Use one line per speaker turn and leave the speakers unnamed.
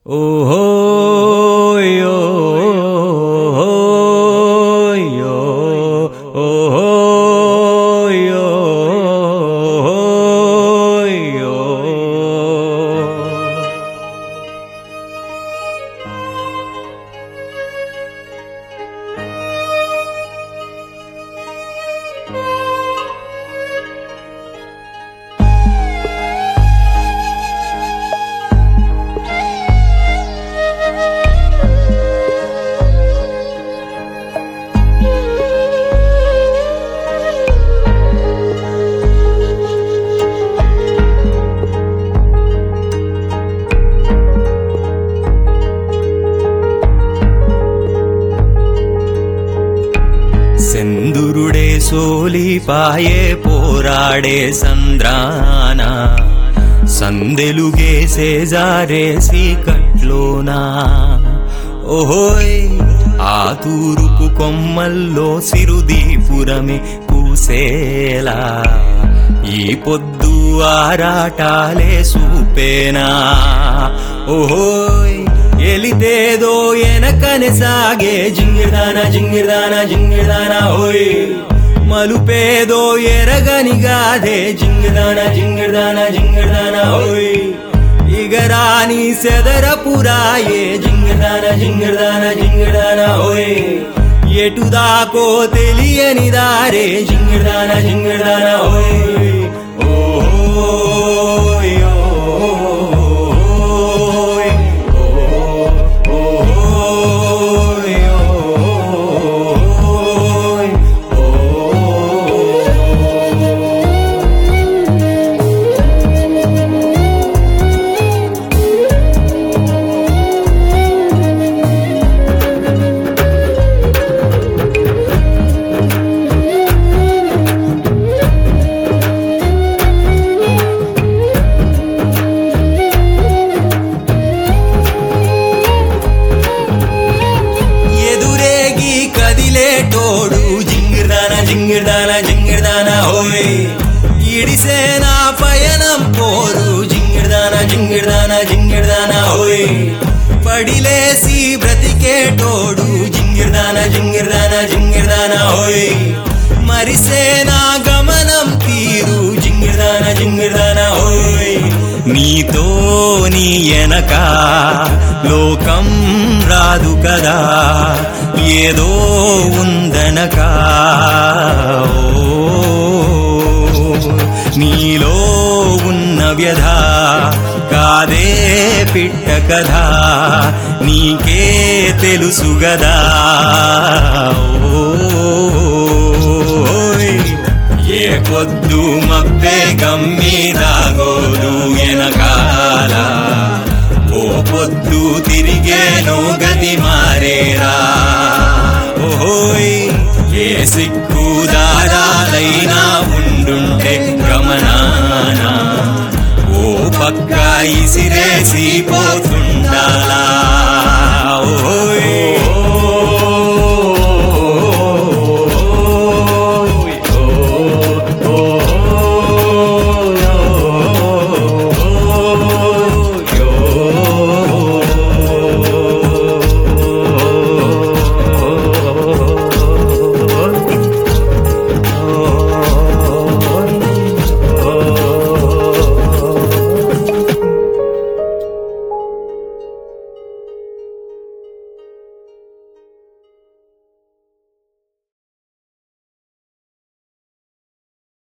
ఓహోయో ఓహోయో ఓహోయో ఓహోయో సెందురుడే సోలిపాయే పోరాడే సంద్రాన సందెలుగేసే జారేసి కట్లోనా ఓహోయ్ ఆ తూరుపు కొమ్మల్లో సిరుదీపురమే పూసేలా ఈ పొద్దు ఆరాటాలే సూపేనా ఓహోయ్ ఎలితేదో ఎనకనే సాగే జింగిర్దాన జింగిర్దాన జింగిర్దాన ఓయ్ మలుపేదో ఎరగని గాదే జింగిర్దాన జింగిర్దాన జింగిర్దాన ఓయ్ ఇగరాని సెదరపురాయే జింగిర్దాన జింగిర్దాన జింగిర్దాన ఓయ్ ఎటుదాకో తెలియని దారే జింగిర్దాన జింగిర్దాన ఓయ్ ఓయ్ ఓయ్ ఎదురేగి కదిలేటోడు జింగిర్దాన జింగిర్దాన జింగిర్దాన ఓయ్ ఇడిసేన పయనం పోరు జింగిర్దాన జింగిర్దాన జింగిర్దాన ఓయ్ పడిలేసి బ్రతికేటోడు జింగిర్దాన జింగిర్దాన జింగిర్దాన ఓయ్ మరిసేనా గమనం తీరు జింగిర్దాన జింగిర్దాన ఓయ్ నీతో నీ ఎనక లోకం రాదు కదా ఏదో ఉందనక ఓ, నీలో ఉన్న వ్యధ కాదే పిట్ట కదా నీకే తెలుసు గదా ఓయ్ ఏ పొద్దు మబ్బే గమ్మీదాగోదు ఎనకాల ఓ పొద్దు తిరిగేను గతి మారేరా ఓహోయ్ ఏ సిక్కు దారాలైనా ఉండుంటే గమనానా ఓ పక్క ఇసిరేసి పో